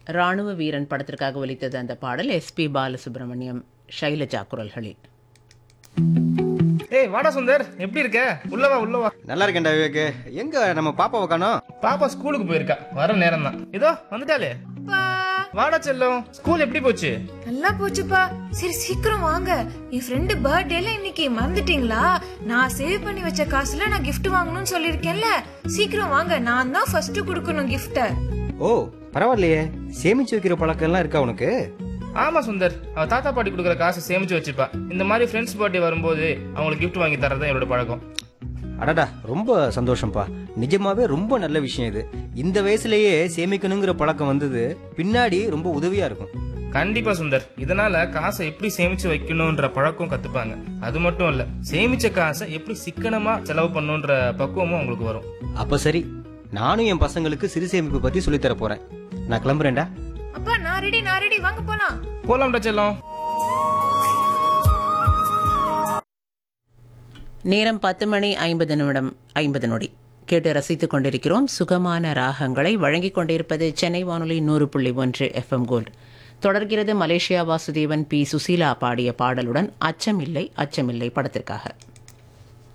ராணுவ வீரன் படத்திற்காக ஒலித்தது அந்த பாடல் எஸ்பி பாலசுப்ரமணியம் ஷைலஜா குரல்களில் ஏய் வாடா சுந்தர் எப்படி இருக்க உள்ளவா உள்ளவா நல்லா இருக்கேன்டா விவேக் எங்க நம்ம பாப்பாவை காணோம் பாப்பா ஸ்கூலுக்கு போயிருக்கா வர நேரம் தான் இதோ வந்துட்டாலே வாடா செல்லம் ஸ்கூல் எப்படி போச்சு நல்லா போச்சுப்பா சரி சீக்கிரம் வாங்க என் ஃப்ரெண்டு பர்த்டேல இன்னைக்கு மறந்துட்டீங்களா நான் சேவ் பண்ணி வச்ச காசுல நான் gift வாங்கணும்னு சொல்லிருக்கேன்ல சீக்கிரம் வாங்க நான் தான் ஃபர்ஸ்ட் கொடுக்கணும் கிஃப்ட ஓ பரவாயில்லையே சேமிச்சு வைக்கிற பழக்கம் எல்லாம் இருக்கா உனக்கு ஆமா சுந்தர் அவ தாத்தா பாட்டி கொடுக்குற காசு சேமிச்சு வச்சுப்பா இந்த மாதிரி ஃப்ரெண்ட்ஸ் பர்த்டே வரும்போது அவங்களுக்கு gift வாங்கி தரது என்னோட பழக்கம் அடடா ரொம்ப சந்தோஷம்ப்பா நிஜமாவே ரொம்ப நல்ல விஷயம் இது இந்த வயசுலயே சேமிக்கணுங்கிற பழக்கம் வந்தது பின்னாடி ரொம்ப உதவியா இருக்கும் கண்டிப்பா சுந்தர் இதனால காசை எப்படி சேமிச்சு வைக்கணும்ன்ற பழக்கம் கத்துப்பாங்க அது மட்டும் இல்ல சேமிச்ச காசை எப்படி சிக்கனமா செலவு பண்ணணுன்ற பக்குவமும் அவங்களுக்கு வரும் அப்ப சரி நானும் என் பசங்களுக்கு சிறு சேமிப்பு பத்தி சொல்லித் தர போறேன் நான் கிளம்புறேன்டா அப்பா நான் ரெடி நான் ரெடி வாங்க போலாம் போலாம்டா செல்லம் நேரம் பத்து மணி ஐம்பது நிமிடம் ஐம்பது நொடி கேட்டு ரசித்துக் கொண்டிருக்கிறோம் சுகமான ராகங்களை வழங்கிக் கொண்டிருப்பது சென்னை வானொலி நூறு புள்ளி ஒன்று எஃப்எம் கோல்ட் தொடர்கிறது மலேசியா வாசுதேவன் பி சுசீலா பாடிய பாடலுடன் அச்சமில்லை அச்சமில்லை படத்திற்காக